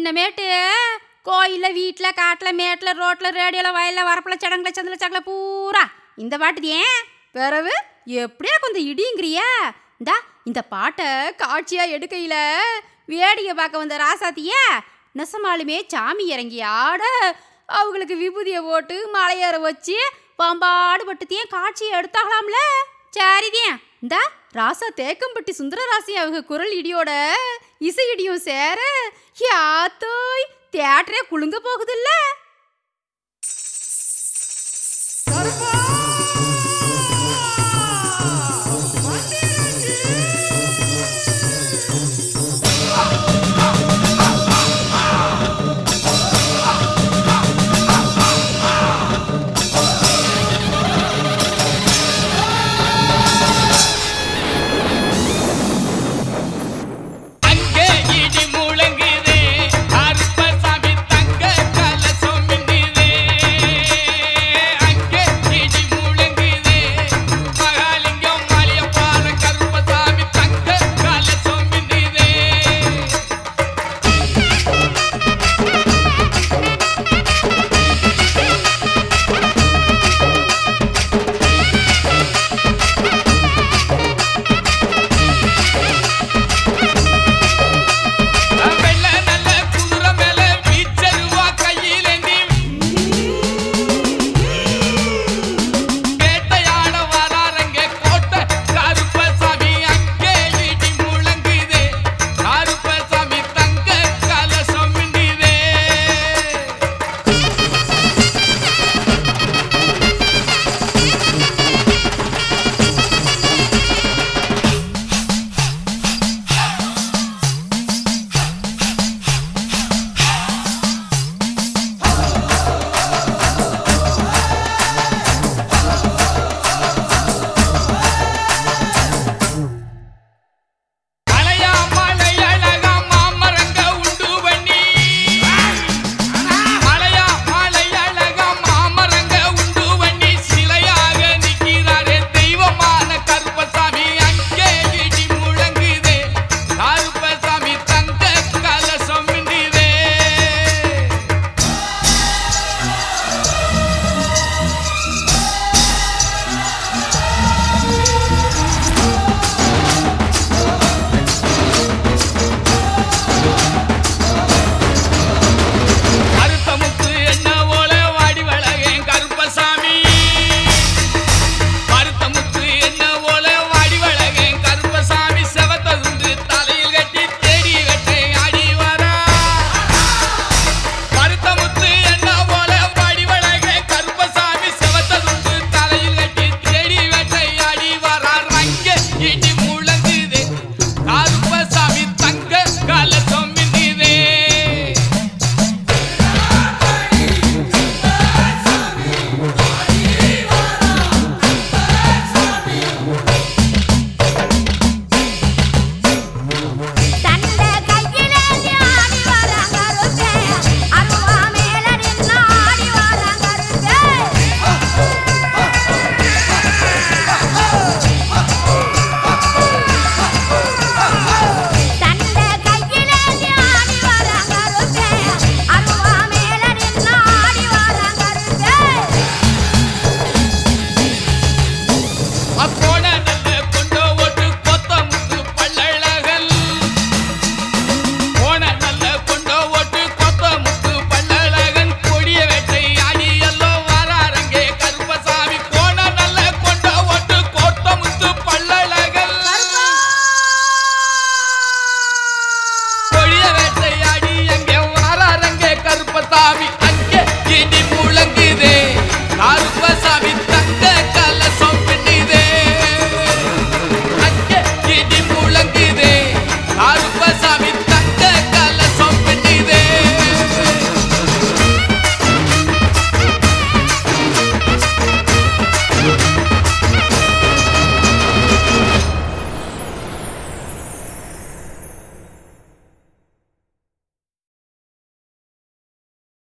இன்னமேட்டு கோயிலில் வீட்டில் காட்டில் மேட்டில் ரோட்டில் ரேடியோவில் வயலில் வரப்பில் சடங்குல சந்தில சக்கல பூரா இந்த பாட்டு ஏன் பிறவு எப்படியா கொஞ்சம் இடிங்கிறியா இந்தா இந்த பாட்டை காட்சியாக எடுக்கையில் வேடிக்கை பார்க்க வந்த ராசாத்திய நெசமாலுமே சாமி இறங்கி ஆட அவங்களுக்கு விபூதியை போட்டு மலையேற வச்சு பம்பாடு பட்டுத்தையும் காட்சியை எடுத்தாகலாம்ல சரிதியன் இந்தா ராசா தேக்கம்பட்டி சுந்தரராசி அவங்க குரல் இடியோட இசை இடியும் சேர யாத்தோய் தியேட்டரே குலுங்க போகுதுல்ல